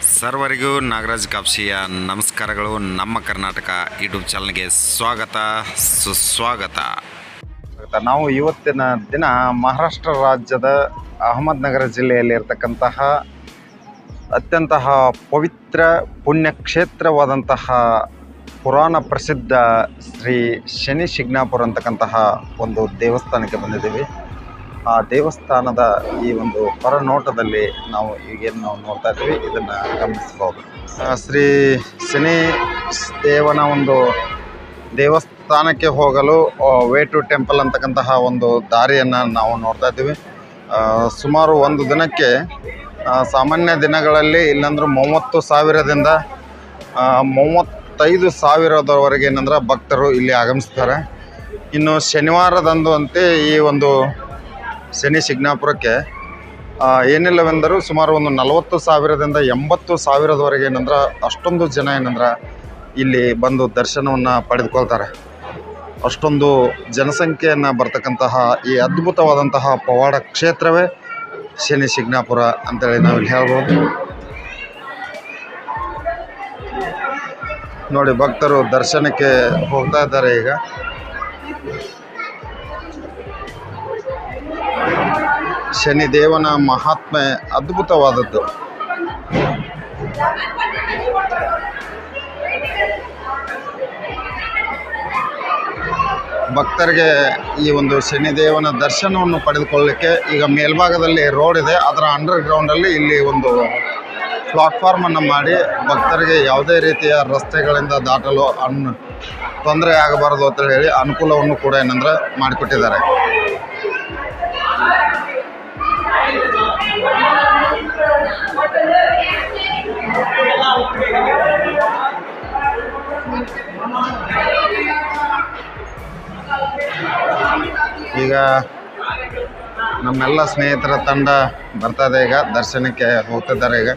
ಸರ್ವರಿಗೂ ನಾಗರಾಜ್ ಕಾಪ್ಸಿಯ ನಮಸ್ಕಾರಗಳು ನಮ್ಮ ಕರ್ನಾಟಕ ಯೂಟ್ಯೂಬ್ ಚಾನಲ್ಗೆ ಸ್ವಾಗತ ಸುಸ್ವಾಗತ ನಾವು ಇವತ್ತಿನ ದಿನ ಮಹಾರಾಷ್ಟ್ರ ರಾಜ್ಯದ ಅಹಮದ್ನಗರ ಜಿಲ್ಲೆಯಲ್ಲಿ ಇರತಕ್ಕಂತಹ ಅತ್ಯಂತ ಪವಿತ್ರ ಪುಣ್ಯಕ್ಷೇತ್ರವಾದಂತಹ ಪುರಾಣ ಪ್ರಸಿದ್ಧ ಶ್ರೀ ಶನಿ ಶಿಗ್ನಾಪುರ ಅಂತಕ್ಕಂತಹ ಒಂದು ದೇವಸ್ಥಾನಕ್ಕೆ ಬಂದಿದ್ದೀವಿ ಆ ದೇವಸ್ಥಾನದ ಈ ಒಂದು ಹೊರನೋಟದಲ್ಲಿ ನಾವು ಈಗೇನು ನಾವು ನೋಡ್ತಾ ಇದ್ದೀವಿ ಇದನ್ನು ಗಮನಿಸಬಹುದು ಆ, ಶ್ರೀ ಶನಿ ದೇವನ ಒಂದು ದೇವಸ್ಥಾನಕ್ಕೆ ಹೋಗಲು ವೇ ಟು ಟೆಂಪಲ್ ಅಂತಕ್ಕಂತಹ ಒಂದು ದಾರಿಯನ್ನು ನಾವು ನೋಡ್ತಾ ಇದ್ದೀವಿ ಆ, ಸುಮಾರು ಒಂದು ದಿನಕ್ಕೆ ಆ, ಸಾಮಾನ್ಯ ದಿನಗಳಲ್ಲಿ ಇಲ್ಲಾಂದ್ರೆ ಮೂವತ್ತು ಸಾವಿರದಿಂದ ಆ, ಮೂವತ್ತೈದು ಸಾವಿರದವರೆಗೆ ಏನಂದ್ರೆ ಭಕ್ತರು ಇಲ್ಲಿ ಆಗಮಿಸ್ತಾರೆ ಇನ್ನು ಶನಿವಾರದಂದು ಅಂತೆ ಈ ಒಂದು ಶನಿ ಶಿಗ್ನಾಪುರಕ್ಕೆ ಆ, ಏನಿಲ್ಲವೆಂದರೂ ಸುಮಾರು ಒಂದು ನಲವತ್ತು ಸಾವಿರದಿಂದ ಎಂಬತ್ತು ಸಾವಿರದವರೆಗೆ ಏನಂದ್ರೆ ಅಷ್ಟೊಂದು ಜನ ಏನಂದ್ರೆ ಇಲ್ಲಿ ಬಂದು ದರ್ಶನವನ್ನು ಪಡೆದುಕೊಳ್ತಾರೆ ಅಷ್ಟೊಂದು ಜನಸಂಖ್ಯೆಯನ್ನು ಬರ್ತಕ್ಕಂತಹ ಈ ಅದ್ಭುತವಾದಂತಹ ಪವಾಡ ಕ್ಷೇತ್ರವೇ ಶನಿ ಶಿಗ್ನಾಪುರ ಅಂತೇಳಿ ನಾವು ಇಲ್ಲಿ ಹೇಳ್ಬೋದು ನೋಡಿ ಭಕ್ತರು ದರ್ಶನಕ್ಕೆ ಹೋಗ್ತಾ ಇದ್ದಾರೆ ಈಗ ಶನಿದೇವನ ಮಹಾತ್ಮೆ ಅದ್ಭುತವಾದದ್ದು ಭಕ್ತರಿಗೆ ಈ ಒಂದು ಶನಿದೇವನ ದರ್ಶನವನ್ನು ಪಡೆದುಕೊಳ್ಳಲಿಕ್ಕೆ ಈಗ ಮೇಲ್ಭಾಗದಲ್ಲಿ ರೋಡ್ ಇದೆ ಅದರ ಅಂಡರ್ ಗ್ರೌಂಡಲ್ಲಿ ಇಲ್ಲಿ ಒಂದು ಪ್ಲಾಟ್ಫಾರ್ಮನ್ನು ಮಾಡಿ ಭಕ್ತರಿಗೆ ಯಾವುದೇ ರೀತಿಯ ರಸ್ತೆಗಳಿಂದ ದಾಟಲು ಅನ್ ತೊಂದರೆ ಆಗಬಾರದು ಅಂತ ಹೇಳಿ ಅನುಕೂಲವನ್ನು ಕೂಡ ಏನಂದ್ರೆ ಮಾಡಿಕೊಟ್ಟಿದ್ದಾರೆ ಈಗ ನಮ್ಮೆಲ್ಲ ಸ್ನೇಹಿತರ ತಂಡ ಬರ್ತಾ ಇದೆ ಈಗ ದರ್ಶನಕ್ಕೆ ಹೋಗ್ತಿದ್ದಾರೆ ಈಗ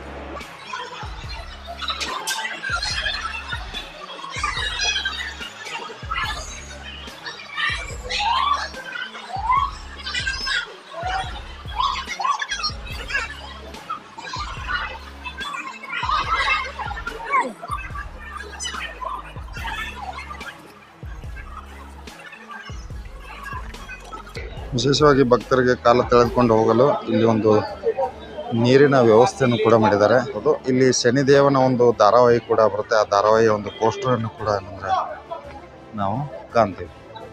ವಿಶೇಷವಾಗಿ ಭಕ್ತರಿಗೆ ಕಾಲ ತೆಗೆದುಕೊಂಡು ಹೋಗಲು ಇಲ್ಲಿ ಒಂದು ನೀರಿನ ವ್ಯವಸ್ಥೆಯನ್ನು ಕೂಡ ಮಾಡಿದ್ದಾರೆ ಅದು ಇಲ್ಲಿ ಶನಿದೇವನ ಒಂದು ಧಾರಾವಾಹಿ ಕೂಡ ಬರುತ್ತೆ ಆ ಧಾರಾವಾಹಿಯ ಒಂದು ಪೋಸ್ಟರನ್ನು ಕೂಡ ಏನಂದ್ರೆ ನಾವು ಕಾಣ್ತೀವಿ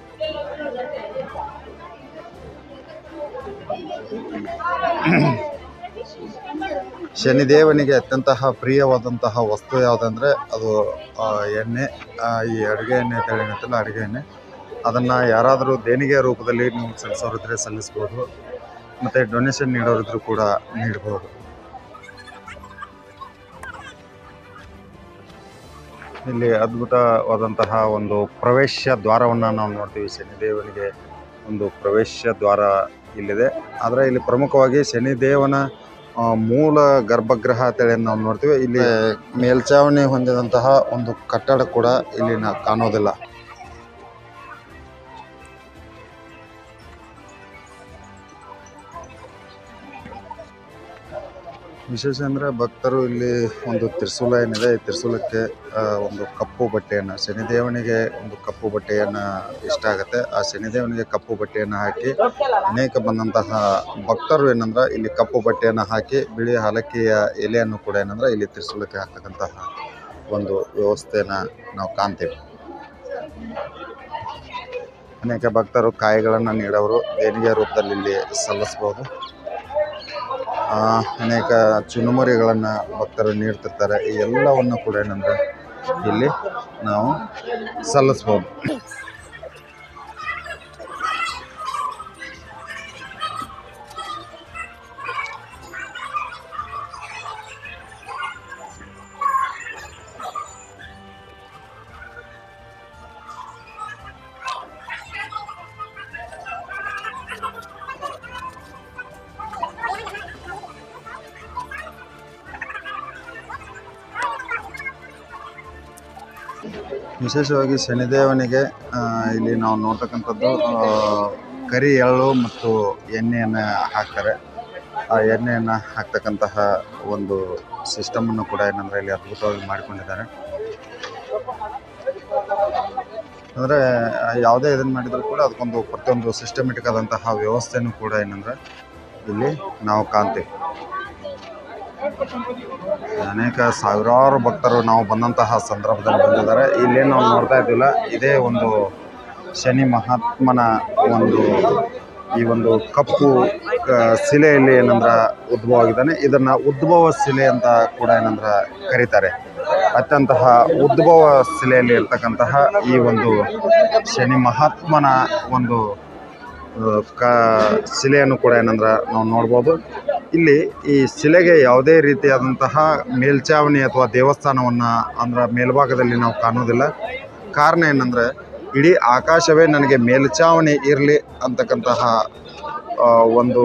ಶನಿದೇವನಿಗೆ ಅತ್ಯಂತ ಪ್ರಿಯವಾದಂತಹ ವಸ್ತು ಯಾವುದಂದ್ರೆ ಅದು ಆ, ಎಣ್ಣೆ ಆ, ಈ ಅಡುಗೆ ಎಣ್ಣೆ ಅಂತ ಹೇಳಿರುತ್ತಲ್ಲ ಅಡುಗೆ ಎಣ್ಣೆ ಅದನ್ನು ಯಾರಾದರೂ ದೇಣಿಗೆ ರೂಪದಲ್ಲಿ ನೀವು ಸಲ್ಲಿಸೋರಿದ್ರೆ ಸಲ್ಲಿಸ್ಬೋದು ಮತ್ತು ಡೊನೇಷನ್ ನೀಡೋರಿದ್ರು ಕೂಡ ನೀಡ್ಬೋದು ಇಲ್ಲಿ ಅದ್ಭುತವಾದಂತಹ ಒಂದು ಪ್ರವೇಶ ದ್ವಾರವನ್ನು ನಾವು ನೋಡ್ತೀವಿ ಶನಿದೇವನಿಗೆ ಒಂದು ಪ್ರವೇಶ ದ್ವಾರ ಇಲ್ಲಿದೆ ಆದರೆ ಇಲ್ಲಿ ಪ್ರಮುಖವಾಗಿ ಶನಿದೇವನ ಆ, ಮೂಲ ಗರ್ಭಗೃಹ ಅಂತೇಳಿ ನಾವು ನೋಡ್ತೀವಿ ಇಲ್ಲಿ ಮೇಲ್ಚಾವಣಿ ಹೊಂದಿದಂತಹ ಒಂದು ಕಟ್ಟಡ ಕೂಡ ಇಲ್ಲಿ ನಾ ಕಾಣೋದಿಲ್ಲ ವಿಶೇಷ ಅಂದರೆ ಭಕ್ತರು ಇಲ್ಲಿ ಒಂದು ತ್ರಿಶೂಲ ಏನಿದೆ ಈ ತ್ರಿಶೂಲಕ್ಕೆ ಆ, ಒಂದು ಕಪ್ಪು ಬಟ್ಟೆಯನ್ನು ಶನಿದೇವನಿಗೆ ಒಂದು ಕಪ್ಪು ಬಟ್ಟೆಯನ್ನು ಇಷ್ಟ ಆಗುತ್ತೆ ಆ ಶನಿದೇವನಿಗೆ ಕಪ್ಪು ಬಟ್ಟೆಯನ್ನು ಹಾಕಿ ಅನೇಕ ಬಂದಂತಹ ಭಕ್ತರು ಏನಂದ್ರೆ ಇಲ್ಲಿ ಕಪ್ಪು ಬಟ್ಟೆಯನ್ನು ಹಾಕಿ ಬಿಳಿ ಹಲಕ್ಕಿಯ ಎಲೆಯನ್ನು ಕೂಡ ಏನಂದ್ರೆ ಇಲ್ಲಿ ತ್ರಿಶೂಲಕ್ಕೆ ಹಾಕ್ತಕ್ಕಂತಹ ಒಂದು ವ್ಯವಸ್ಥೆಯನ್ನು ನಾವು ಕಾಣ್ತೀವಿ ಅನೇಕ ಭಕ್ತರು ಕಾಯಿಗಳನ್ನು ನೀಡೋರು ದೇಣಿಗೆ ರೂಪದಲ್ಲಿ ಇಲ್ಲಿ ಸಲ್ಲಿಸ್ಬೋದು ಆ, ಅನೇಕ ಚುನುಮುರಿಗಳನ್ನು ಭಕ್ತರು ನೀಡ್ತಿರ್ತಾರೆ ಈ ಎಲ್ಲವನ್ನು ಕೂಡ ಏನಂದ್ರೆ ಇಲ್ಲಿ ನಾವು ಸಲ್ಲಿಸ್ಬೋದು ವಿಶೇಷವಾಗಿ ಶನಿದೇವನಿಗೆ ಆ, ಇಲ್ಲಿ ನಾವು ನೋಡ್ತಕ್ಕಂಥದ್ದು ಆ, ಕರಿ ಎಳ್ಳು ಮತ್ತು ಎಣ್ಣೆಯನ್ನು ಹಾಕ್ತಾರೆ ಆ ಎಣ್ಣೆಯನ್ನು ಹಾಕ್ತಕ್ಕಂತಹ ಒಂದು ಸಿಸ್ಟಮನ್ನು ಕೂಡ ಏನಂದರೆ ಇಲ್ಲಿ ಅದ್ಭುತವಾಗಿ ಮಾಡಿಕೊಂಡಿದ್ದಾರೆ ಅಂದರೆ ಯಾವುದೇ ಇದನ್ನು ಮಾಡಿದರೂ ಕೂಡ ಅದಕ್ಕೊಂದು ಪ್ರತಿಯೊಂದು ಸಿಸ್ಟಮೆಟಿಕ್ ಆದಂತಹ ವ್ಯವಸ್ಥೆನೂ ಕೂಡ ಏನಂದರೆ ಇಲ್ಲಿ ನಾವು ಕಾಣ್ತೀವಿ ಅನೇಕ ಸಾವಿರಾರು ಭಕ್ತರು ನಾವು ಬಂದಂತಹ ಸಂದರ್ಭದಲ್ಲಿ ಬಂದಿದ್ದಾರೆ ಇಲ್ಲೇನು ನಾವು ನೋಡ್ತಾ ಇದ್ದೀವಲ್ಲ ಇದೇ ಒಂದು ಶನಿ ಮಹಾತ್ಮನ ಒಂದು ಈ ಒಂದು ಕಪ್ಪು ಆ, ಶಿಲೆಯಲ್ಲಿ ಏನಂದ್ರ ಉದ್ಭವ ಆಗಿದ್ದಾನೆ ಇದನ್ನ ಉದ್ಭವ ಶಿಲೆ ಅಂತ ಕೂಡ ಏನಂದ್ರ ಕರೀತಾರೆ ಅತ್ಯಂತಹ ಉದ್ಭವ ಶಿಲೆಯಲ್ಲಿ ಇರ್ತಕ್ಕಂತಹ ಈ ಒಂದು ಶನಿ ಮಹಾತ್ಮನ ಒಂದು ಆ, ಕ ಶಿಲೆಯನ್ನು ಕೂಡ ಏನಂದ್ರೆ ನಾವು ನೋಡ್ಬೋದು ಇಲ್ಲಿ ಈ ಶಿಲೆಗೆ ಯಾವುದೇ ರೀತಿಯಾದಂತಹ ಮೇಲ್ಚಾವಣಿ ಅಥವಾ ದೇವಸ್ಥಾನವನ್ನು ಅಂದ್ರೆ ಮೇಲ್ಭಾಗದಲ್ಲಿ ನಾವು ಕಾಣೋದಿಲ್ಲ ಕಾರಣ ಏನಂದರೆ ಇಡೀ ಆಕಾಶವೇ ನನಗೆ ಮೇಲ್ಚಾವಣಿ ಇರಲಿ ಅಂತಕ್ಕಂತಹ ಆ, ಒಂದು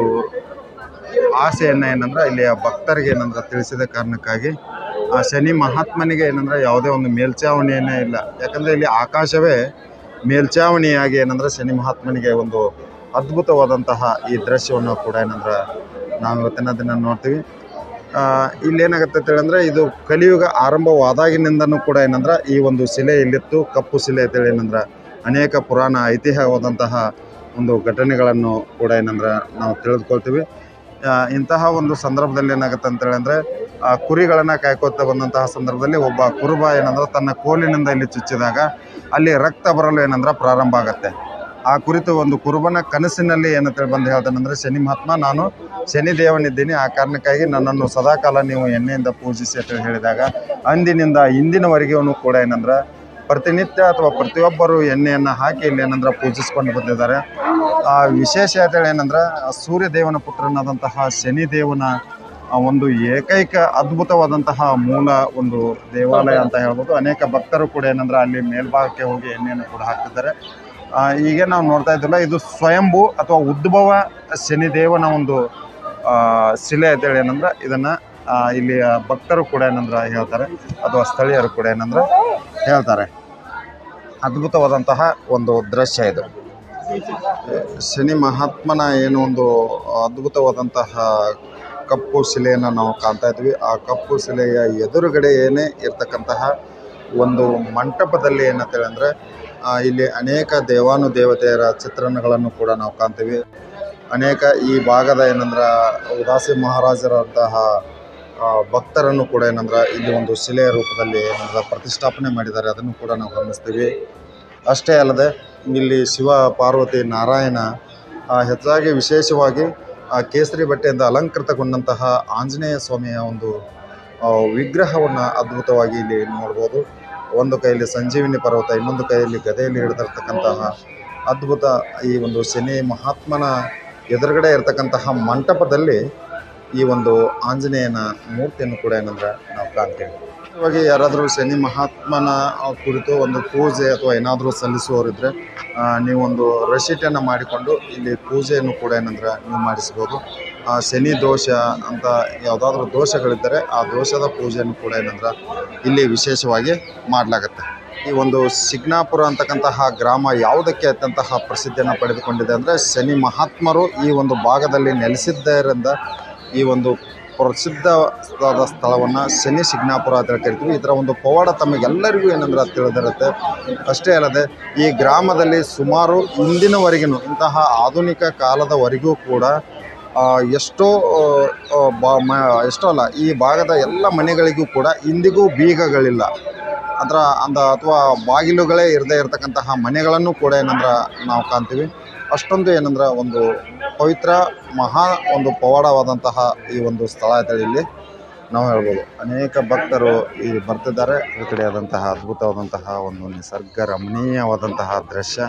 ಆಸೆಯನ್ನು ಏನಂದ್ರೆ ಇಲ್ಲಿಯ ಭಕ್ತರಿಗೆ ಏನಂದ್ರೆ ತಿಳಿಸಿದ ಕಾರಣಕ್ಕಾಗಿ ಆ ಶನಿ ಮಹಾತ್ಮನಿಗೆ ಏನಂದ್ರೆ ಯಾವುದೇ ಒಂದು ಮೇಲ್ಚಾವಣಿಯನ್ನೇ ಇಲ್ಲ ಯಾಕಂದರೆ ಇಲ್ಲಿ ಆಕಾಶವೇ ಮೇಲ್ಚಾವಣಿಯಾಗಿ ಏನಂದ್ರೆ ಶನಿ ಮಹಾತ್ಮನಿಗೆ ಒಂದು ಅದ್ಭುತವಾದಂತಹ ಈ ದೃಶ್ಯವನ್ನು ಕೂಡ ಏನಂದ್ರೆ ನಾವು ಇವತ್ತಿನ ದಿನ ನೋಡ್ತೀವಿ ಆ, ಇಲ್ಲೇನಾಗತ್ತೆ ಅಂತೇಳಿ ಅಂದರೆ ಇದು ಕಲಿಯುಗ ಆರಂಭವಾದಾಗಿನಿಂದನೂ ಕೂಡ ಏನಂದ್ರೆ ಈ ಒಂದು ಶಿಲೆ ಇಲ್ಲಿತ್ತು ಕಪ್ಪು ಶಿಲೆ ಅಂತೇಳಿ ಏನಂದ್ರೆ ಅನೇಕ ಪುರಾಣ ಐತಿಹ್ಯವಾದಂತಹ ಒಂದು ಘಟನೆಗಳನ್ನು ಕೂಡ ಏನಂದ್ರೆ ನಾವು ತಿಳಿದುಕೊಳ್ತೀವಿ ಆ, ಇಂತಹ ಒಂದು ಸಂದರ್ಭದಲ್ಲಿ ಏನಾಗುತ್ತೆ ಅಂತೇಳಿ ಅಂದರೆ ಕುರಿಗಳನ್ನು ಕಾಯ್ಕೋತಾ ಬಂದಂತಹ ಸಂದರ್ಭದಲ್ಲಿ ಒಬ್ಬ ಕುರುಬ ಏನಂದ್ರೆ ತನ್ನ ಕೋಲಿನಿಂದ ಇಲ್ಲಿ ಚುಚ್ಚಿದಾಗ ಅಲ್ಲಿ ರಕ್ತ ಬರಲು ಏನಂದ್ರೆ ಪ್ರಾರಂಭ ಆಗುತ್ತೆ ಆ ಕುರಿತು ಒಂದು ಕುರುಬನ ಕನಸಿನಲ್ಲಿ ಏನಂತೇಳಿ ಬಂದು ಹೇಳ್ತಾನಂದ್ರೆ ಶನಿ ಮಹಾತ್ಮ ನಾನು ಶನಿ ದೇವನಿದ್ದೀನಿ ಆ ಕಾರಣಕ್ಕಾಗಿ ನನ್ನನ್ನು ಸದಾಕಾಲ ನೀವು ಎಣ್ಣೆಯಿಂದ ಪೂಜಿಸಿ ಅಂತ ಹೇಳಿದಾಗ ಅಂದಿನಿಂದ ಇಂದಿನವರೆಗೂ ಕೂಡ ಏನಂದ್ರೆ ಪ್ರತಿನಿತ್ಯ ಅಥವಾ ಪ್ರತಿಯೊಬ್ಬರು ಎಣ್ಣೆಯನ್ನು ಹಾಕಿ ಇಲ್ಲಿ ಏನಂದ್ರೆ ಪೂಜಿಸ್ಕೊಂಡು ಬಂದಿದ್ದಾರೆ ಆ ವಿಶೇಷ ಅಂತೇಳಿ ಏನಂದ್ರೆ ಆ ಸೂರ್ಯ ದೇವನ ಪುತ್ರನಾದಂತಹ ಶನಿ ದೇವನ ಆ ಒಂದು ಏಕೈಕ ಅದ್ಭುತವಾದಂತಹ ಮೂಲ ಒಂದು ದೇವಾಲಯ ಅಂತ ಹೇಳ್ಬೋದು ಅನೇಕ ಭಕ್ತರು ಕೂಡ ಏನಂದ್ರೆ ಅಲ್ಲಿ ಮೇಲ್ಭಾಗಕ್ಕೆ ಹೋಗಿ ಎಣ್ಣೆಯನ್ನು ಕೂಡ ಹಾಕ್ತಿದ್ದಾರೆ ಆ, ಈಗ ನಾವು ನೋಡ್ತಾ ಇದ್ದಿಲ್ಲ ಇದು ಸ್ವಯಂಭೂ ಅಥವಾ ಉದ್ಭವ ಶನಿದೇವನ ಒಂದು ಆ, ಶಿಲೆ ಅಂತೇಳಿ ಏನಂದ್ರೆ ಇದನ್ನ ಆ, ಇಲ್ಲಿಯ ಭಕ್ತರು ಕೂಡ ಏನಂದ್ರೆ ಹೇಳ್ತಾರೆ ಅಥವಾ ಸ್ಥಳೀಯರು ಕೂಡ ಏನಂದ್ರೆ ಹೇಳ್ತಾರೆ ಅದ್ಭುತವಾದಂತಹ ಒಂದು ದೃಶ್ಯ ಇದು ಶನಿ ಮಹಾತ್ಮನ ಏನು ಒಂದು ಅದ್ಭುತವಾದಂತಹ ಕಪ್ಪು ಶಿಲೆಯನ್ನು ನಾವು ಕಾಣ್ತಾ ಇದ್ವಿ ಆ ಕಪ್ಪು ಶಿಲೆಯ ಎದುರುಗಡೆ ಏನೇ ಇರ್ತಕ್ಕಂತಹ ಒಂದು ಮಂಟಪದಲ್ಲಿ ಏನಂತೇಳಿ ಅಂದರೆ ಇಲ್ಲಿ ಅನೇಕ ದೇವಾನುದೇವತೆಯರ ಚಿತ್ರಣಗಳನ್ನು ಕೂಡ ನಾವು ಕಾಣ್ತೀವಿ ಅನೇಕ ಈ ಭಾಗದ ಏನಂದ್ರೆ ಉದಾಸಿ ಮಹಾರಾಜರಂತಹ ಆ, ಭಕ್ತರನ್ನು ಕೂಡ ಏನಂದ್ರೆ ಇಲ್ಲಿ ಒಂದು ಶಿಲೆಯ ರೂಪದಲ್ಲಿ ಏನಂದ್ರೆ ಪ್ರತಿಷ್ಠಾಪನೆ ಮಾಡಿದ್ದಾರೆ ಅದನ್ನು ಕೂಡ ನಾವು ಗಮನಿಸ್ತೀವಿ ಅಷ್ಟೇ ಅಲ್ಲದೆ ಇಲ್ಲಿ ಶಿವ ಪಾರ್ವತಿ ನಾರಾಯಣ ಆ, ಹೆಚ್ಚಾಗಿ ವಿಶೇಷವಾಗಿ ಆ ಕೇಸರಿ ಬಟ್ಟೆಯಿಂದ ಅಲಂಕೃತಗೊಂಡಂತಹ ಆಂಜನೇಯ ಸ್ವಾಮಿಯ ಒಂದು ವಿಗ್ರಹವನ್ನು ಅದ್ಭುತವಾಗಿ ಇಲ್ಲಿ ನೋಡ್ಬೋದು ಒಂದು ಕೈಯಲ್ಲಿ ಸಂಜೀವಿನಿ ಪರ್ವತ ಇನ್ನೊಂದು ಕೈಯಲ್ಲಿ ಗದೆಯಲ್ಲಿ ಹಿಡಿದಿರ್ತಕ್ಕಂತಹ ಅದ್ಭುತ ಈ ಒಂದು ಶನಿ ಮಹಾತ್ಮನ ಎದುರುಗಡೆ ಇರತಕ್ಕಂತಹ ಮಂಟಪದಲ್ಲಿ ಈ ಒಂದು ಆಂಜನೇಯನ ಮೂರ್ತಿಯನ್ನು ಕೂಡ ಏನಂದ್ರೆ ನಾವು ಕಾಣ್ತೀವಿ ಇವಾಗ ಯಾರಾದರೂ ಶನಿ ಮಹಾತ್ಮನ ಆ, ಕುರಿತು ಒಂದು ಪೂಜೆ ಅಥವಾ ಏನಾದರೂ ಸಲ್ಲಿಸುವವರಿದ್ದರೆ ನೀವೊಂದು ರಶೀಟನ್ನು ಮಾಡಿಕೊಂಡು ಇಲ್ಲಿ ಪೂಜೆಯನ್ನು ಕೂಡ ಏನಂದ್ರೆ ನೀವು ಮಾಡಿಸ್ಬೋದು ಆ, ಶನಿ ದೋಷ ಅಂತ ಯಾವುದಾದ್ರೂ ದೋಷಗಳಿದ್ದರೆ ಆ ದೋಷದ ಪೂಜೆಯನ್ನು ಕೂಡ ಏನಂದ್ರೆ ಇಲ್ಲಿ ವಿಶೇಷವಾಗಿ ಮಾಡಲಾಗತ್ತೆ ಈ ಒಂದು ಸಿಗ್ನಾಪುರ ಅಂತಕ್ಕಂತಹ ಗ್ರಾಮ ಯಾವುದಕ್ಕೆ ಅತ್ಯಂತಹ ಪ್ರಸಿದ್ಧಿಯನ್ನು ಪಡೆದುಕೊಂಡಿದೆ ಅಂದರೆ ಶನಿ ಮಹಾತ್ಮರು ಈ ಒಂದು ಭಾಗದಲ್ಲಿ ನೆಲೆಸಿದ್ದರಿಂದ ಈ ಒಂದು ಪ್ರಸಿದ್ಧವಾದ ಸ್ಥಳವನ್ನು ಶನಿ ಸಿಗ್ನಾಪುರ ಅಂತ ಹೇಳಿ ಕರಿತೀವಿ ಇದರ ಒಂದು ಪವಾಡ ತಮಗೆಲ್ಲರಿಗೂ ಏನಂದ್ರೆ ತಿಳಿದಿರುತ್ತೆ ಅಷ್ಟೇ ಅಲ್ಲದೆ ಈ ಗ್ರಾಮದಲ್ಲಿ ಸುಮಾರು ಇಂದಿನವರೆಗೂ ಇಂತಹ ಆಧುನಿಕ ಕಾಲದವರೆಗೂ ಕೂಡ ಆ, ಎಷ್ಟೋ ಆ, ಆ, ಬಾ ಮ ಎಷ್ಟೋ ಅಲ್ಲ ಈ ಭಾಗದ ಎಲ್ಲ ಮನೆಗಳಿಗೂ ಕೂಡ ಇಂದಿಗೂ ಬೀಗಗಳಿಲ್ಲ ಅದರ ಅಂದ ಅಥವಾ ಬಾಗಿಲುಗಳೇ ಇರದೇ ಇರತಕ್ಕಂತಹ ಮನೆಗಳನ್ನು ಕೂಡ ಏನಂದ್ರೆ ನಾವು ಕಾಣ್ತೀವಿ ಅಷ್ಟೊಂದು ಏನಂದ್ರೆ ಒಂದು ಪವಿತ್ರ ಮಹಾ ಒಂದು ಪವಾಡವಾದಂತಹ ಈ ಒಂದು ಸ್ಥಳ ಅಂತೇಳಿ ಇಲ್ಲಿ ನಾವು ಹೇಳ್ಬೋದು ಅನೇಕ ಭಕ್ತರು ಇಲ್ಲಿ ಬರ್ತಿದ್ದಾರೆ ಈ ಕಡೆ ಆದಂತಹ ಅದ್ಭುತವಾದಂತಹ ಒಂದು ನಿಸರ್ಗ ರಮಣೀಯವಾದಂತಹ ದೃಶ್ಯ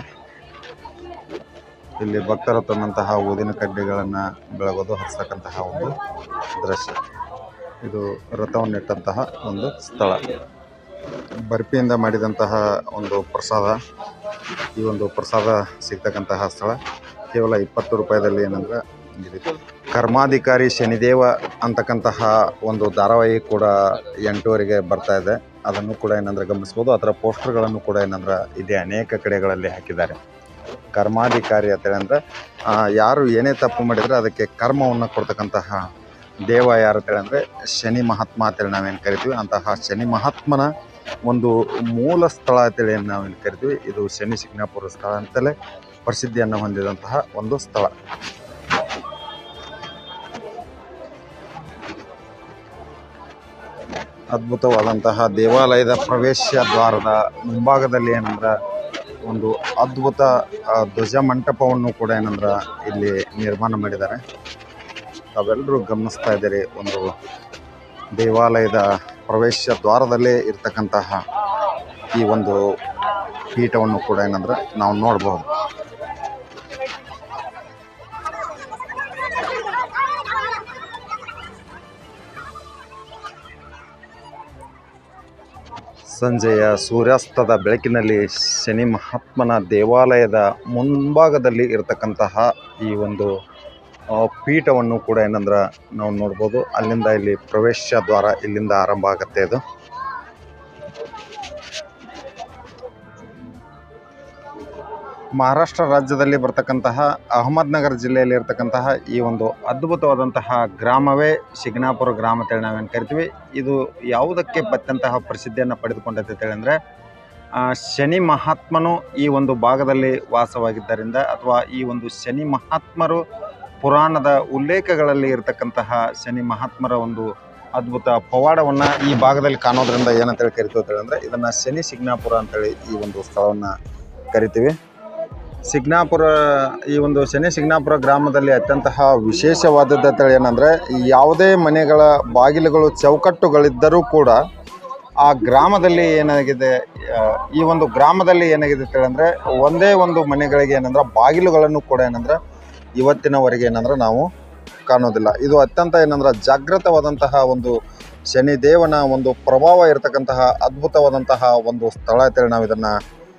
ಇಲ್ಲಿ ಭಕ್ತರು ತಂದಂತಹ ಊದಿನ ಕಡ್ಡಿಗಳನ್ನು ಬೆಳಗೋದು ಹರಿಸ್ತಕ್ಕಂತಹ ಒಂದು ದೃಶ್ಯ ಇದು ರಥವನ್ನಿಟ್ಟಂತಹ ಒಂದು ಸ್ಥಳ ಬರ್ಫಿಯಿಂದ ಮಾಡಿದಂತಹ ಒಂದು ಪ್ರಸಾದ ಈ ಒಂದು ಪ್ರಸಾದ ಸಿಗ್ತಕ್ಕಂತಹ ಸ್ಥಳ ಕೇವಲ ಇಪ್ಪತ್ತು ರೂಪಾಯಿದಲ್ಲಿ ಏನಂದ್ರೆ ಇದೆ ಕರ್ಮಾಧಿಕಾರಿ ಶನಿದೇವ ಅಂತಕ್ಕಂತಹ ಒಂದು ಧಾರಾವಾಹಿ ಕೂಡ ಎಂಟುವರೆಗೆ ಬರ್ತಾ ಇದೆ ಅದನ್ನು ಕೂಡ ಏನಂದ್ರೆ ಗಮನಿಸ್ಬೋದು ಅದರ ಪೋಸ್ಟರ್ಗಳನ್ನು ಕೂಡ ಏನಂದ್ರೆ ಇಲ್ಲಿ ಅನೇಕ ಕಡೆಗಳಲ್ಲಿ ಹಾಕಿದ್ದಾರೆ ಕರ್ಮಾಧಿಕಾರಿ ಅಂತೇಳಿ ಅಂದರೆ ಆ, ಯಾರು ಏನೇ ತಪ್ಪು ಮಾಡಿದರೆ ಅದಕ್ಕೆ ಕರ್ಮವನ್ನು ಕೊಡ್ತಕ್ಕಂತಹ ದೇವ ಯಾರು ಅಂತೇಳಿ ಅಂದರೆ ಶನಿ ಮಹಾತ್ಮ ಅಂತೇಳಿ ನಾವೇನು ಕರಿತೀವಿ ಅಂತಹ ಶನಿ ಮಹಾತ್ಮನ ಒಂದು ಮೂಲ ಸ್ಥಳ ಅಂತೇಳಿ ಏನ್ ನಾವೇನು ಕರಿತೀವಿ ಇದು ಶನಿ ಶಿಗ್ನಾಪುರ ಸ್ಥಳ ಅಂತಲೇ ಪ್ರಸಿದ್ಧಿಯನ್ನು ಹೊಂದಿದಂತಹ ಒಂದು ಸ್ಥಳ ಅದ್ಭುತವಾದಂತಹ ದೇವಾಲಯದ ಪ್ರವೇಶ ದ್ವಾರದ ಮುಂಭಾಗದಲ್ಲಿ ಏನಂದ್ರೆ ಒಂದು ಅದ್ಭುತ ಆ, ಧ್ವಜ ಮಂಟಪವನ್ನು ಕೂಡ ಏನಂದ್ರೆ ಇಲ್ಲಿ ನಿರ್ಮಾಣ ಮಾಡಿದ್ದಾರೆ ತಾವೆಲ್ಲರೂ ಗಮನಿಸ್ತಾ ಇದ್ದೀರಿ ಒಂದು ದೇವಾಲಯದ ಪ್ರವೇಶ ದ್ವಾರದಲ್ಲೇ ಇರ್ತಕ್ಕಂತಹ ಈ ಒಂದು ಪೀಠವನ್ನು ಕೂಡ ಏನಂದ್ರೆ ನಾವು ನೋಡಬಹುದು ಸಂಜೆಯ ಸೂರ್ಯಾಸ್ತದ ಬೆಳಕಿನಲ್ಲಿ ಶನಿ ಮಹಾತ್ಮನ ದೇವಾಲಯದ ಮುಂಭಾಗದಲ್ಲಿ ಇರತಕ್ಕಂತಹ ಈ ಒಂದು ಆ, ಪೀಠವನ್ನು ಕೂಡ ಏನಂದ್ರೆ ನಾವು ನೋಡ್ಬೋದು ಅಲ್ಲಿಂದ ಇಲ್ಲಿ ಪ್ರವೇಶ ದ್ವಾರ ಇಲ್ಲಿಂದ ಆರಂಭ ಆಗುತ್ತೆ ಇದು ಮಹಾರಾಷ್ಟ್ರ ರಾಜ್ಯದಲ್ಲಿ ಬರ್ತಕ್ಕಂತಹ ಅಹಮದ್ನಗರ ಜಿಲ್ಲೆಯಲ್ಲಿ ಇರ್ತಕ್ಕಂತಹ ಈ ಒಂದು ಅದ್ಭುತವಾದಂತಹ ಗ್ರಾಮವೇ ಶಿಗ್ನಾಪುರ ಗ್ರಾಮ ಅಂತೇಳಿ ನಾವೇನು ಕರಿತೀವಿ ಇದು ಯಾವುದಕ್ಕೆ ಬತ್ತಂತಹ ಪ್ರಸಿದ್ಧಿಯನ್ನು ಪಡೆದುಕೊಂಡೈತೆ ಅಂತೇಳಿ ಅಂದರೆ ಶನಿ ಮಹಾತ್ಮನು ಈ ಒಂದು ಭಾಗದಲ್ಲಿ ವಾಸವಾಗಿದ್ದರಿಂದ ಅಥವಾ ಈ ಒಂದು ಶನಿ ಮಹಾತ್ಮರು ಪುರಾಣದ ಉಲ್ಲೇಖಗಳಲ್ಲಿ ಇರತಕ್ಕಂತಹ ಶನಿ ಮಹಾತ್ಮರ ಒಂದು ಅದ್ಭುತ ಪವಾಡವನ್ನು ಈ ಭಾಗದಲ್ಲಿ ಕಾಣೋದ್ರಿಂದ ಏನಂತೇಳಿ ಕರಿತೀವಿ ಅಂತೇಳಿ ಅಂದರೆ ಇದನ್ನು ಶನಿ ಶಿಗ್ನಾಪುರ ಅಂತೇಳಿ ಈ ಒಂದು ಸ್ಥಳವನ್ನು ಕರಿತೀವಿ ಸಿಗ್ನಾಪುರ ಈ ಒಂದು ಶನಿ ಸಿಗ್ನಾಪುರ ಗ್ರಾಮದಲ್ಲಿ ಅತ್ಯಂತಹ ವಿಶೇಷವಾದದ್ದು ಅಂತೇಳಿ ಏನಂದರೆ ಯಾವುದೇ ಮನೆಗಳ ಬಾಗಿಲುಗಳು ಚೌಕಟ್ಟುಗಳಿದ್ದರೂ ಕೂಡ ಆ ಗ್ರಾಮದಲ್ಲಿ ಏನಾಗಿದೆ ಆ, ಈ ಒಂದು ಗ್ರಾಮದಲ್ಲಿ ಏನಾಗಿದೆ ಅಂತೇಳಿ ಅಂದರೆ ಒಂದೇ ಒಂದು ಮನೆಗಳಿಗೆ ಏನಂದ್ರೆ ಬಾಗಿಲುಗಳನ್ನು ಕೂಡ ಏನಂದ್ರೆ ಇವತ್ತಿನವರೆಗೆ ಏನಂದ್ರೆ ನಾವು ಕಾಣೋದಿಲ್ಲ ಇದು ಅತ್ಯಂತ ಏನಂದ್ರೆ ಜಾಗೃತವಾದಂತಹ ಒಂದು ಶನಿ ದೇವನ ಒಂದು ಪ್ರಭಾವ ಇರತಕ್ಕಂತಹ ಅದ್ಭುತವಾದಂತಹ ಒಂದು ಸ್ಥಳ ಅಂತೇಳಿ ನಾವು ಇದನ್ನು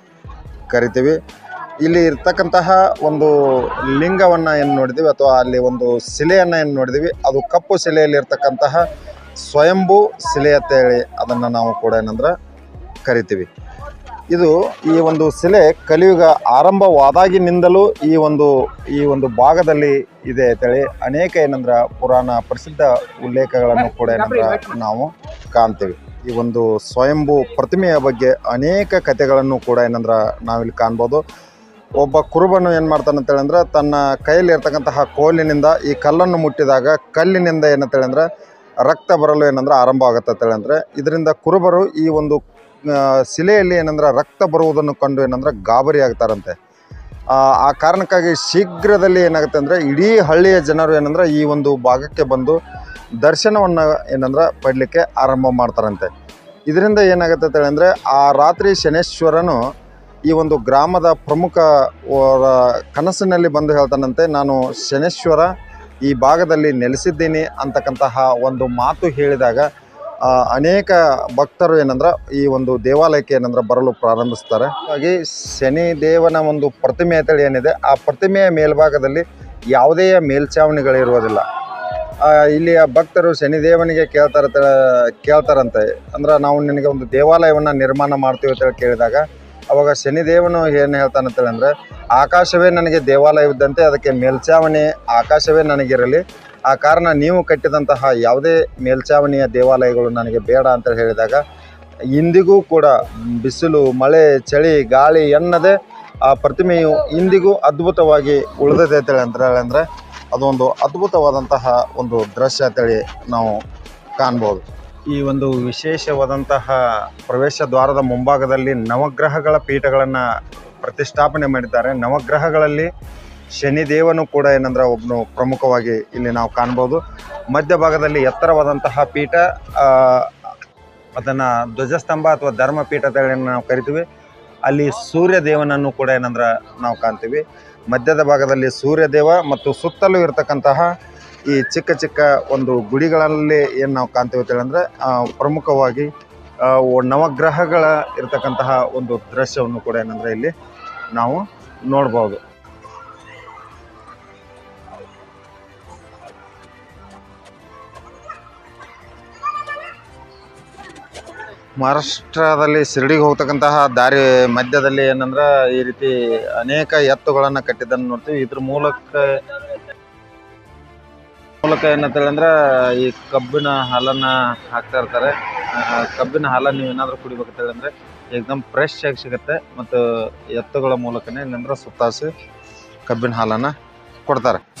ಕರಿತೀವಿ ಇಲ್ಲಿ ಇರ್ತಕ್ಕಂತಹ ಒಂದು ಲಿಂಗವನ್ನು ಏನು ನೋಡಿದ್ದೀವಿ ಅಥವಾ ಅಲ್ಲಿ ಒಂದು ಶಿಲೆಯನ್ನು ಏನು ನೋಡಿದ್ದೀವಿ ಅದು ಕಪ್ಪು ಶಿಲೆಯಲ್ಲಿ ಇರ್ತಕ್ಕಂತಹ ಸ್ವಯಂಭೂ ಶಿಲೆ ಅಂತೇಳಿ ಅದನ್ನು ನಾವು ಕೂಡ ಏನಂದ್ರೆ ಕರಿತೀವಿ ಇದು ಈ ಒಂದು ಶಿಲೆ ಕಲಿಯುಗ ಆರಂಭವಾದಾಗಿನಿಂದಲೂ ಈ ಒಂದು ಈ ಒಂದು ಭಾಗದಲ್ಲಿ ಇದೆ ಅಂತೇಳಿ ಅನೇಕ ಏನಂದ್ರೆ ಪುರಾಣ ಪ್ರಸಿದ್ಧ ಉಲ್ಲೇಖಗಳನ್ನು ಕೂಡ ಏನಂದ್ರೆ ನಾವು ಕಾಣ್ತೀವಿ ಈ ಒಂದು ಸ್ವಯಂಭೂ ಪ್ರತಿಮೆಯ ಬಗ್ಗೆ ಅನೇಕ ಕಥೆಗಳನ್ನು ಕೂಡ ಏನಂದ್ರೆ ನಾವಿಲ್ಲಿ ಕಾಣ್ಬೋದು ಒಬ್ಬ ಕುರುಬನು ಏನು ಮಾಡ್ತಾನೆ ಅಂತೇಳಿ ಅಂದ್ರೆ ತನ್ನ ಕೈಯಲ್ಲಿ ಇರ್ತಕ್ಕಂತಹ ಕೋಲಿನಿಂದ ಈ ಕಲ್ಲನ್ನು ಮುಟ್ಟಿದಾಗ ಕಲ್ಲಿನಿಂದ ಏನಂತೇಳಿ ಅಂದ್ರೆ ರಕ್ತ ಬರಲು ಏನಂದ್ರೆ ಆರಂಭ ಆಗುತ್ತೆ ಅಂತೇಳಿ ಅಂದರೆ ಇದರಿಂದ ಕುರುಬರು ಈ ಒಂದು ಆ, ಶಿಲೆಯಲ್ಲಿ ಏನಂದ್ರೆ ರಕ್ತ ಬರುವುದನ್ನು ಕಂಡು ಏನಂದ್ರೆ ಗಾಬರಿ ಆಗ್ತಾರಂತೆ ಆ ಆ ಕಾರಣಕ್ಕಾಗಿ ಶೀಘ್ರದಲ್ಲಿ ಏನಾಗುತ್ತೆ ಅಂದರೆ ಇಡೀ ಹಳ್ಳಿಯ ಜನರು ಏನಂದ್ರೆ ಈ ಒಂದು ಭಾಗಕ್ಕೆ ಬಂದು ದರ್ಶನವನ್ನು ಏನಂದ್ರೆ ಪಡಲಿಕ್ಕೆ ಆರಂಭ ಮಾಡ್ತಾರಂತೆ ಇದರಿಂದ ಏನಾಗುತ್ತೆ ಅಂತೇಳಿ ಅಂದರೆ ಆ ರಾತ್ರಿ ಶನೇಶ್ವರನು ಈ ಒಂದು ಗ್ರಾಮದ ಪ್ರಮುಖ ಅವರ ಕನಸಿನಲ್ಲಿ ಬಂದು ಹೇಳ್ತಾನಂತೆ ನಾನು ಶನೇಶ್ವರ ಈ ಭಾಗದಲ್ಲಿ ನೆಲೆಸಿದ್ದೀನಿ ಅಂತಕ್ಕಂತಹ ಒಂದು ಮಾತು ಹೇಳಿದಾಗ ಆ, ಅನೇಕ ಭಕ್ತರು ಏನಂದ್ರೆ ಈ ಒಂದು ದೇವಾಲಯಕ್ಕೆ ಏನಂದ್ರೆ ಬರಲು ಪ್ರಾರಂಭಿಸ್ತಾರೆ ಹಾಗಾಗಿ ಶನಿ ದೇವನ ಒಂದು ಪ್ರತಿಮೆ ಅಂತೇಳಿ ಏನಿದೆ ಆ ಪ್ರತಿಮೆಯ ಮೇಲ್ಭಾಗದಲ್ಲಿ ಯಾವುದೇ ಮೇಲ್ಛಾವಣಿಗಳಿರುವುದಿಲ್ಲ ಆ, ಇಲ್ಲಿಯ ಭಕ್ತರು ಶನಿದೇವನಿಗೆ ಕೇಳ್ತಾರೆ ಕೇಳ್ತಾರಂತೆ ಅಂದ್ರೆ ನಾವು ನಿನಗೆ ಒಂದು ದೇವಾಲಯವನ್ನು ನಿರ್ಮಾಣ ಮಾಡ್ತೀವಿ ಅಂತೇಳಿ ಕೇಳಿದಾಗ ಅವಾಗ ಶನಿದೇವನು ಏನು ಹೇಳ್ತಾನೆ ಅಂತೇಳಿ ಅಂದರೆ ಆಕಾಶವೇ ನನಗೆ ದೇವಾಲಯವಿದ್ದಂತೆ ಅದಕ್ಕೆ ಮೇಲ್ಛಾವಣಿ ಆಕಾಶವೇ ನನಗಿರಲಿ ಆ ಕಾರಣ ನೀವು ಕಟ್ಟಿದಂತಹ ಯಾವುದೇ ಮೇಲ್ಛಾವಣಿಯ ದೇವಾಲಯಗಳು ನನಗೆ ಬೇಡ ಅಂತ ಹೇಳಿದಾಗ ಇಂದಿಗೂ ಕೂಡ ಬಿಸಿಲು ಮಳೆ ಚಳಿ ಗಾಳಿ ಎನ್ನದೆ ಆ ಪ್ರತಿಮೆಯು ಇಂದಿಗೂ ಅದ್ಭುತವಾಗಿ ಉಳಿದಿದೆ ಅಂತೇಳಿ ಅಂತ ಅಂದರೆ ಅದೊಂದು ಅದ್ಭುತವಾದಂತಹ ಒಂದು ದೃಶ್ಯ ಅಂತೇಳಿ ನಾವು ಕಾಣ್ಬೋದು ಈ ಒಂದು ವಿಶೇಷವಾದಂತಹ ಪ್ರವೇಶ ದ್ವಾರದ ಮುಂಭಾಗದಲ್ಲಿ ನವಗ್ರಹಗಳ ಪೀಠಗಳನ್ನು ಪ್ರತಿಷ್ಠಾಪನೆ ಮಾಡಿದ್ದಾರೆ ನವಗ್ರಹಗಳಲ್ಲಿ ಶನಿದೇವನು ಕೂಡ ಏನಂದ್ರೆ ಒಬ್ಬನು ಪ್ರಮುಖವಾಗಿ ಇಲ್ಲಿ ನಾವು ಕಾಣ್ಬೋದು ಮಧ್ಯಭಾಗದಲ್ಲಿ ಎತ್ತರವಾದಂತಹ ಪೀಠ ಅದನ್ನು ಧ್ವಜಸ್ತಂಭ ಅಥವಾ ಧರ್ಮಪೀಠ ಅಂತೇಳಿ ನಾವು ಕರಿತೀವಿ ಅಲ್ಲಿ ಸೂರ್ಯ ದೇವನನ್ನು ಕೂಡ ಏನಂದ್ರೆ ನಾವು ಕಾಣ್ತೀವಿ ಮಧ್ಯದ ಭಾಗದಲ್ಲಿ ಸೂರ್ಯದೇವ ಮತ್ತು ಸುತ್ತಲೂ ಇರತಕ್ಕಂತಹ ಈ ಚಿಕ್ಕ ಚಿಕ್ಕ ಒಂದು ಗುಡಿಗಳಲ್ಲಿ ಏನು ನಾವು ಕಾಣ್ತೀವಿ ಅಂತ ಹೇಳಿದ್ರೆ ಆ, ಪ್ರಮುಖವಾಗಿ ಆ, ಒ- ನವಗ್ರಹಗಳ ಇರತಕ್ಕಂತಹ ಒಂದು ದೃಶ್ಯವನ್ನು ಕೂಡ ಏನಂದ್ರೆ ಇಲ್ಲಿ ನಾವು ನೋಡ್ಬೋದು ಮಹಾರಾಷ್ಟ್ರದಲ್ಲಿ ಶಿರಡಿಗೆ ಹೋಗ್ತಕ್ಕಂತಹ ದಾರಿ ಮಧ್ಯದಲ್ಲಿ ಏನಂದ್ರೆ ಈ ರೀತಿ ಅನೇಕ ಎತ್ತುಗಳನ್ನು ಕಟ್ಟಿದ್ದನ್ನು ನೋಡ್ತೀವಿ ಇದ್ರ ಮೂಲಕ ಮೂಲಕ ಏನಂತೇಳಿ ಅಂದ್ರೆ ಈ ಕಬ್ಬಿನ ಹಾಲನ್ನ ಹಾಕ್ತಾ ಇರ್ತಾರೆ ಆ, ಕಬ್ಬಿನ ಹಾಲನ್ನು ನೀವು ಏನಾದರೂ ಕುಡಿಬೇಕಂತೇಳಿ ಅಂದ್ರೆ ಏಕ್ದಮ್ ಫ್ರೆಶ್ ಆಗಿ ಸಿಗುತ್ತೆ ಮತ್ತು ಎತ್ತುಗಳ ಮೂಲಕನೇ ಏನಂದ್ರೆ ಸುತ್ತಾಸಿ ಕಬ್ಬಿನ ಹಾಲನ್ನು ಕೊಡ್ತಾರೆ